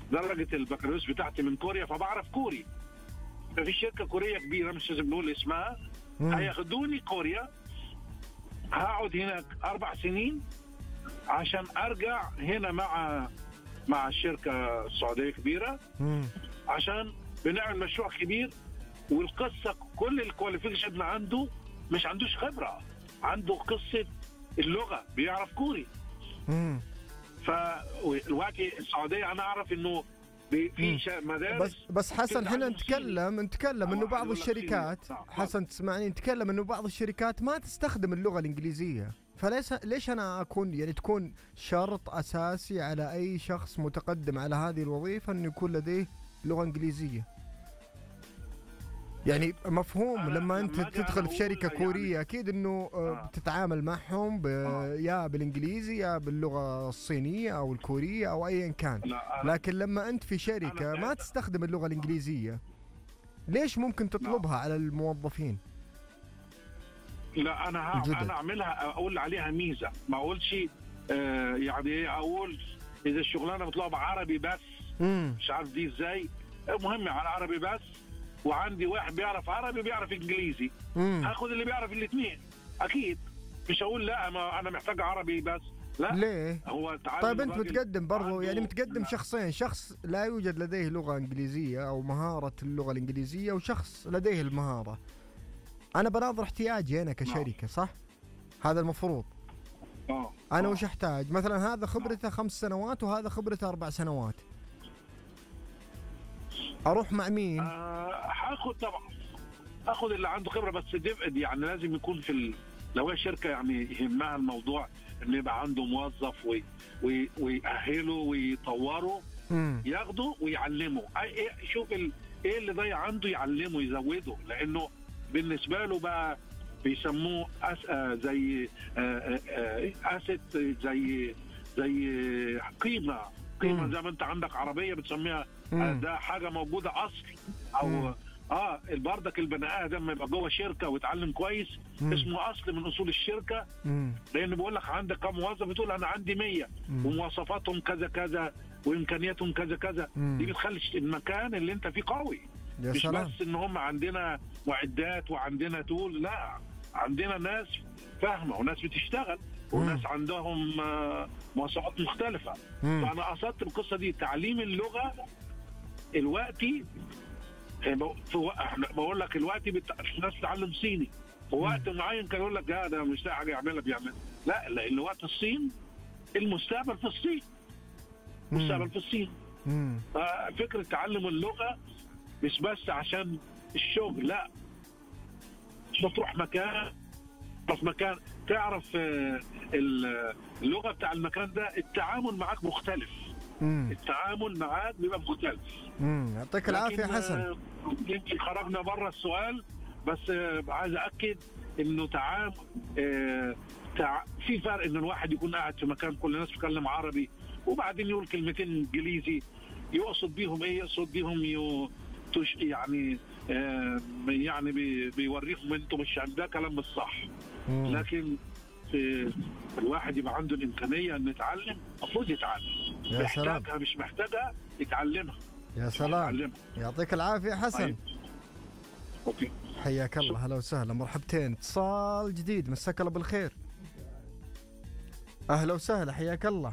درجه البكالوريوس بتاعتي من كوريا فبعرف كوري ففي شركه كوريه كبيره مش لازم نقول اسمها مم. هياخدوني كوريا هقعد هناك اربع سنين عشان ارجع هنا مع مع الشركه السعوديه كبيره مم. عشان بنعمل مشروع كبير والقصه كل الكواليفيكيشن اللي عنده مش عندوش خبره عنده قصه اللغه بيعرف كوري مم. فالوقتي السعوديه انا اعرف انه بي- في مم. شا- مدارس بس بس حسن بتتعلم احنا صيني. نتكلم نتكلم انه آه، بعض يقول لك الشركات صيني. نعم. حسن تسمعني نتكلم انه بعض الشركات ما تستخدم اللغه الانجليزيه فليش ليش انا اكون يعني تكون شرط اساسي على اي شخص متقدم على هذه الوظيفه انه يكون لديه لغه انجليزيه يعني مفهوم أنا لما لما انت أجي تدخل أنا في شركه أقول كوريه يعني- اكيد انه آه، آه. بتتعامل معهم ب... آه. يا بالانجليزي يا باللغه الصينيه او الكوريه او ايا كان لا أنا لكن لما انت في شركه أنا ما فاهم. تستخدم اللغه الانجليزيه ليش ممكن تطلبها على الموظفين؟ لا انا ها الجدد. انا اعملها اقول عليها ميزه ما اقولش آه يعني ايه اقول اذا الشغلانه مطلوبه عربي بس امم مش عارف دي ازاي المهم على عربي بس وعندي واحد بيعرف عربي وبيعرف انجليزي امم هاخد اللي بيعرف الاثنين اكيد مش هقول لا ما انا محتاج عربي بس لا ليه؟ هو تعلم طيب انت الراجل متقدم برضو عنده- يعني متقدم لا. شخصين شخص لا يوجد لديه لغه انجليزيه او مهاره اللغه الانجليزيه وشخص لديه المهاره انا بناظر احتياجي انا كشركه صح؟ هذا المفروض اه انا آه. وش احتاج؟ مثلا هذا خبرته خمس سنوات وهذا خبرته اربع سنوات اروح مع مين؟ آه، هاخد طبعا اخد اللي عنده خبره بس دي يعني لازم يكون في ال... لو هي شركه يعني يهمها الموضوع ان يبقى عنده موظف وي... وي... ويأهله ويطوره امم ياخده ويعلمه أي- إيه شوف ال... ايه اللي ضايع عنده يعلمه يزوده لانه بالنسبه له بقى بيسموه أس... آه زي آه آه آه اسيت زي زي قيمه قيمه مم. زي ما انت عندك عربيه بتسميها مم. آه ده حاجه موجوده اصل او مم. اه بردك البني ادم لما يبقى جوه شركه ويتعلم كويس مم. اسمه اصل من اصول الشركه امم لان بيقول لك عندك كم موظف بتقول انا عندي 100 مم. ومواصفاتهم كذا كذا وامكانياتهم كذا كذا مم. دي بتخلي المكان اللي انت فيه قوي يا مش سلام بس ان هم عندنا معدات وعندنا تول لا عندنا ناس فاهمه وناس بتشتغل وناس عندهم آه، مواصفات مختلفه مم. فانا قصدت القصه دي تعليم اللغه الوقتي آه، بق- في وق- إحنا بقول لك الوقتي بت... الناس تتعلم صيني في وقت معين كان يقول لك لا ده مش لاقي حاجه يعملها بيعمل لا لان وقت الصين المستقبل في الصين المستقبل في الصين مم. ففكره تعلم اللغه مش بس عشان الشغل لا مش تروح مكان تروح مكان تعرف آه، ال- اللغه بتاع المكان ده التعامل معاك مختلف مم. التعامل معاك بيبقى مختلف مم. يعطيك العافيه لكن، حسن آه، يمكن خرجنا بره السؤال بس آه، عايز اكد انه تعامل آه، تع... في فرق ان الواحد يكون قاعد في مكان كل الناس بتتكلم عربي وبعدين يقول كلمتين انجليزي يقصد بيهم ايه يقصد بيهم يو... تش... يعني آه يعني بي... بيوريهم انتم مش ده كلام مش صح مم. لكن في الواحد يبقى عنده الامكانيه انه يتعلم المفروض يتعلم يا سلام محتاجها مش محتاجها يتعلمها يا سلام يتعلمها يعطيك العافيه حسن طيب. اوكي حياك الله هلا وسهلا مرحبتين اتصال جديد مساك الله بالخير اهلا وسهلا حياك الله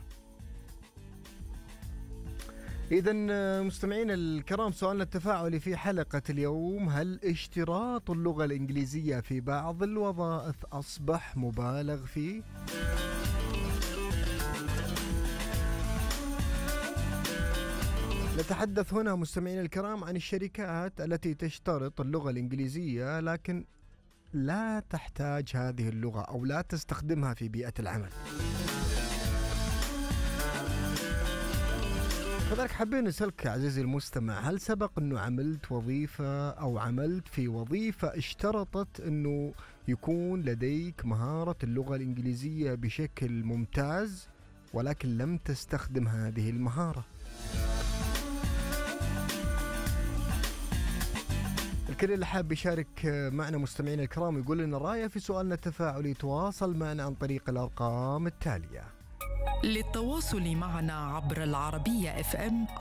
إذا مستمعينا الكرام سؤالنا التفاعلي في حلقة اليوم هل اشتراط اللغة الإنجليزية في بعض الوظائف أصبح مبالغ فيه؟ نتحدث هنا مستمعينا الكرام عن الشركات التي تشترط اللغة الإنجليزية لكن لا تحتاج هذه اللغة أو لا تستخدمها في بيئة العمل. كذلك حابين نسألك عزيزي المستمع هل سبق أنه عملت وظيفة أو عملت في وظيفة اشترطت أنه يكون لديك مهارة اللغة الإنجليزية بشكل ممتاز ولكن لم تستخدم هذه المهارة الكل اللي حاب يشارك معنا مستمعينا الكرام يقول لنا رايه في سؤالنا التفاعلي تواصل معنا عن طريق الارقام التاليه للتواصل معنا عبر العربية اف ام